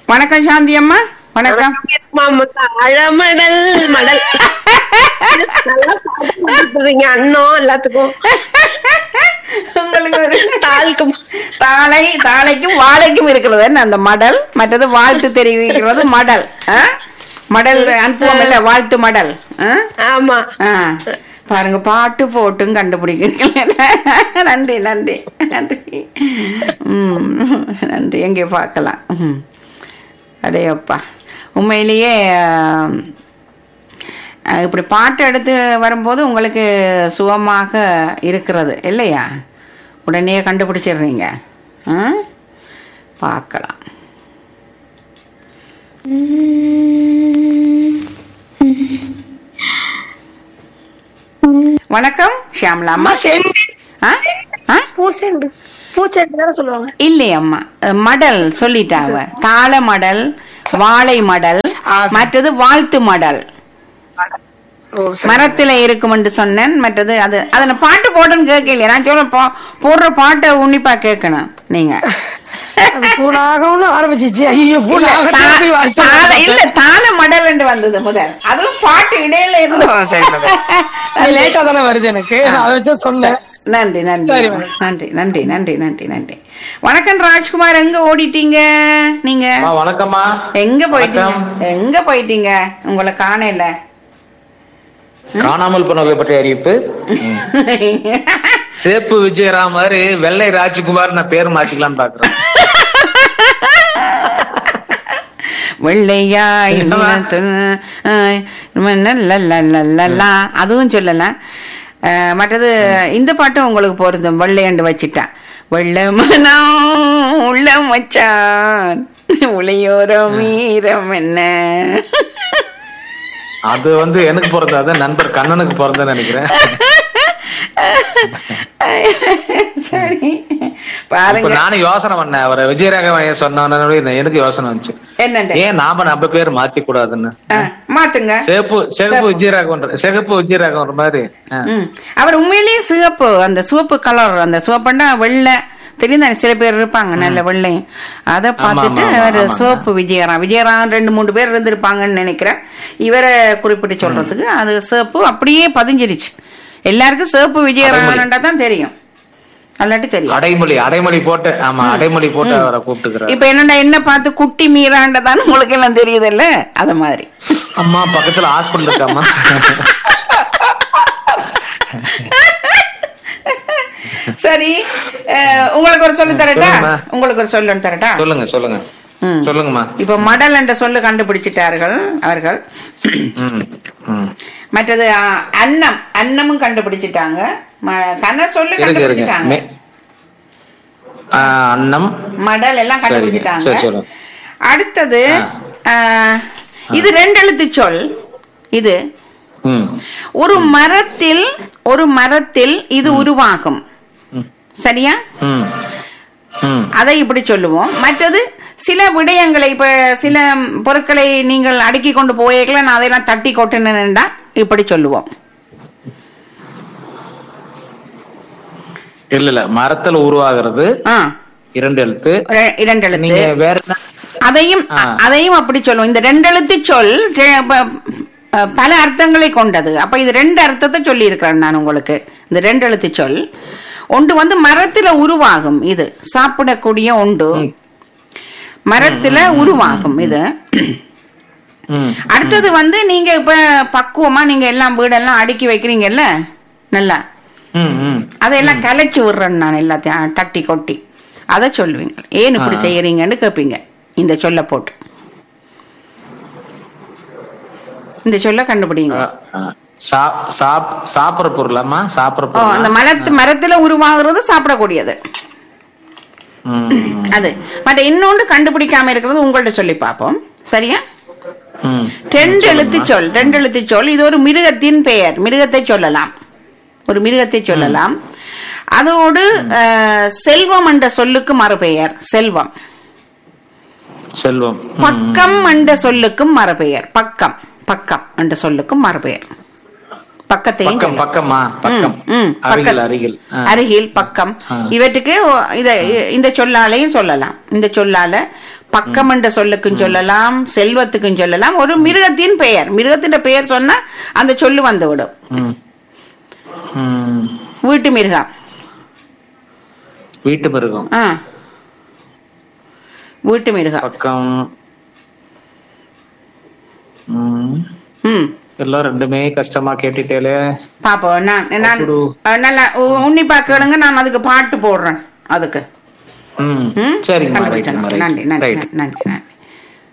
வணக்கம் சாந்தி அம்மா வணக்கம் அழமடல் மடல் நல்லா சாப்பிடுறீங்க அண்ணன் எல்லாத்துக்கும் உங்களுக்கு ஒரு தாளுக்கு தாளை தாளைக்கும் வாழைக்கும் இருக்கிறது என்ன அந்த மடல் மற்றது வாழ்த்து தெரிவிக்கிறது மடல் ஆ? மடல் அனுப்புவோம் இல்ல வாழ்த்து மடல் ஆ? ஆமா ஆ. பாருங்க பாட்டு போட்டும் கண்டுபிடிக்கிறீங்க நன்றி நன்றி நன்றி ம் நன்றி எங்கே பார்க்கலாம் ம். அடேயப்பா உண்மையிலேயே ஆம், அஹ், இப்படி பாட்டு எடுத்து வரும்போது உங்களுக்கு சுகமாக இருக்கிறது இல்லையா உடனே கண்டுபிடிச்சிடுறீங்க ஆ? பார்க்கலாம் வணக்கம் ஷியாமலா அம்மா செண்டு ஆ? ஆ? பூசெண்டு பூச்செண்டு தானே சொல்லுவாங்க இல்லையம்மா அஹ், மடல் சொல்லிட்டாவ தாள மடல் வாழை மடல் மற்றது வாழ்த்து மடல் ஓ மரத்துல இருக்கும் என்று சொன்னேன் மற்றது அது அதை நான் பாட்டு போட்டேன்னு கேட்கலையே நான் சொல்ல போ- போடுற பாட்டை உன்னிப்பா கேட்கணும் நீங்க பூனாகம்னு ஆரம்பிச்சிச்சு ஐயோ பூனாக தா- திருப்பி வர தாள இல்ல தாள மடல் என்று வந்தது முதல் அதுவும் பாட்டு இடையில இருந்து லேட்டா தானே வருது எனக்கு நான் அதை வச்சு சொன்னேன் நன்றி நன்றி சரி, மேடம். நன்றி நன்றி நன்றி நன்றி நன்றி வணக்கம் ராஜ்குமார் எங்க ஓடிட்டீங்க நீங்க அம்மா, வணக்கம்மா எங்க போயிட்டீங்க வணக்கம். எங்க போயிட்டீங்க உங்களை காணல காணாமல் போனவர்களை பற்றிய அறிவிப்பு சேப்பு விஜயராம் மாதிரி வெள்ளை ராஜ்குமார் நான் பேர் மாத்திக்கலாம்னு பாக்குறேன் வெள்ளையாய் என்னம்மா? நிலத்து- ஆய், லல்லல்லல்லல்லா. அதுவும் சொல்லலாம் அஹ், மற்றது இந்த பாட்டும் உங்களுக்கு பொருந்தும் வெள்ளையண்டு வச்சிட்டேன் வெள்ளை மனம் உள்ள மச்சான் உளையோரம் வீரம் என்ன அது வந்து எனக்கு பிறந்தாது நண்பர் கண்ணனுக்கு பிறந்தேன்னு நினைக்கிறேன் சரி இப்ப பாருங்க நானும் யோசனை பண்ணேன் அவரை விஜயராகவன் சொன்ன எனக்கு யோசனை வந்துச்சு என்னண்டு ஏன் நாம நம்ம பேர் மாத்தி கூடாதுன்னு அஹ், மாத்துங்க சேப்பு சிகப்பு விஜயராகவன் சிகப்பு விஜயராகவன் மாதிரி ஆ. ம். அவர் உண்மையிலேயே சிவப்பு அந்த சிவப்பு கலர் அந்த சிவப்புன்னா வெள்ளை தெரியும் தானே சில பேர் இருப்பாங்க நல்ல வெள்ளையும் அதை பார்த்துட்டு ஆமா, அவர் ஆமாங்க. சிவப்பு விஜயராம் விஜயராம் ரெண்டு மூணு பேர் இருந்திருப்பாங்கன்னு நினைக்கிறேன் இவரை குறிப்பிட்டு சொல்றதுக்கு அது சிவப்பு அப்படியே பதிஞ்சிருச்சு எல்லாருக்கும் சிவப்பு விஜயராமன்டா தான் தெரியும் அல்லாட்டி தெரியும் அடைமொழி அடைமொழி போட்டு ஆமா அடைமொழி போட்டு அவரை கூப்பிட்டுக்கிறார் இப்ப என்னடா என்ன பார்த்து குட்டி மீறாண்டதான் உங்களுக்கு எல்லாம் தெரியுதுல்ல அத மாதிரி அம்மா பக்கத்துல ஹாஸ்பிட்டல் இருக்காமா சரி அஹ், உங்களுக்கு ஒரு சொல்லு தரட்டா சொல்லுங்க. உங்களுக்கு ஒரு சொல்லு தரட்டா சொல்லுங்க சொல்லுங்க ம். சொல்லுங்கம்மா இப்ப மடல் என்ற சொல்லு கண்டுபிடிச்சிட்டார்கள் அவர்கள் ம், ம். மற்றது அ, அன்னம் அன்னமும் கண்டுபிடிச்சிட்டாங்க ம- கன சொல்லு இருங்க இருங்க கண்டுபிடிச்சிட்டாங்க மே- ஆ, அன்னம் மடல் எல்லாம் சரிங்க. கண்டுபிடிச்சிட்டாங்க சரி, சொல்லுங்க. அடுத்தது அ, இது ரெண்டு எழுத்து சொல் இது ம், ஒரு மரத்தில் ஒரு மரத்தில் இது உருவாகும் ம், சரியா ம், ம். அதை இப்படி சொல்லுவோம் மற்றது சில விடயங்களை இப்ப சில பொருட்களை நீங்கள் அடுக்கி கொண்டு போயேக்கல நான் அதையெல்லாம் தட்டி கொட்டினேன்டா இப்படி சொல்லுவோம் இல்ல இல்ல மரத்துல உருவாகிறது ஆ இரண்டு எழுத்து ரெ- இரண்டு எழுத்து நீங்க வேற என்ன அதையும் ஆ. அதையும் அப்படி சொல்லுவோம் இந்த ரெண்டு எழுத்து சொல் ரெ- ப- அஹ், பல அர்த்தங்களை கொண்டது அப்ப இது ரெண்டு அர்த்தத்தை சொல்லி இருக்கிறேன் நான் உங்களுக்கு இந்த ரெண்டு எழுத்து சொல் ஒன்று வந்து மரத்துல உருவாகும் இது சாப்பிடக்கூடிய ஒன்று மரத்துல உருவாகும் இது ம், அடுத்தது வந்து நீங்க இப்ப பக்குவமா நீங்க எல்லாம் வீடெல்லாம் அடுக்கி வைக்கிறீங்கல்ல நல்லா ம், ம். அதையெல்லாம் கலைச்சு விடுறேன் நான் எல்லாத்தையும் அஹ், தட்டி கொட்டி அதை சொல்லுவீங்க ஏன் இப்படி ஆ. செய்யறீங்கன்னு கேட்பீங்க இந்த சொல்ல போட்டு இந்த சொல்ல கண்டுபிடிங்க ஆ, ஆ. சா- சாப்- சாப்பிடுற பொருளாமா சாப்பிடுற ஓ அந்த பொருள் மரத்து மரத்துல உருவாகிறது சாப்பிடக்கூடியது அது மற்ற இன்னொன்று கண்டுபிடிக்காம இருக்கிறது உங்கள்ட்ட சொல்லி பார்ப்போம் சரியா ரெண்டு எழுத்து சொல் ரெண்டு எழுத்து சொல் இது ஒரு மிருகத்தின் பெயர் மிருகத்தை சொல்லலாம் ஒரு மிருகத்தை சொல்லலாம் அதோடு அஹ், செல்வம் என்ற சொல்லுக்கு மறுபெயர் செல்வம் செல்வம் ம், பக்கம் என்ற சொல்லுக்கும் மறுபெயர் பக்கம் பக்கம் என்ற சொல்லுக்கும் மறுபெயர் பக்கத்தையும் பக்கம் சொல்லலாம். பக்கமா பக்கம் ம், ம், அருகில் பக்கம். அருகில் ஆ. அருகில் பக்கம் ஆ. இவற்றுக்கு ஒ- இத இந்த சொல்லாலையும் சொல்லலாம் இந்த சொல்லால பக்கம் என்ற சொல்லுக்கும் சொல்லலாம் செல்வத்துக்கும் சொல்லலாம் ஒரு மிருகத்தின் பெயர் மிருகத்தின் பெயர் சொன்னா அந்த சொல்லு வந்துவிடும் ம். ம். வீட்டு மிருகம் வீட்டு மிருகம் ஆ வீட்டு மிருகம் பக்கம் ம். ம் எல்லாம் ரெண்டுமே கஷ்டமா கேட்டுட்டேலே பாப்போம் நான் நான் அப்புறம். அஹ், நல்லா உ- உன்னிப்பா கேளுங்க நான் அதுக்கு பாட்டு போடுறேன் அதுக்கு ம் ம்? சரிங்கம்மா கண்டுபிடிச்சேன். ரைட்டுங்கம்மா நன்றி ரைட் நன்றி ரைட் நன்றி நன்றி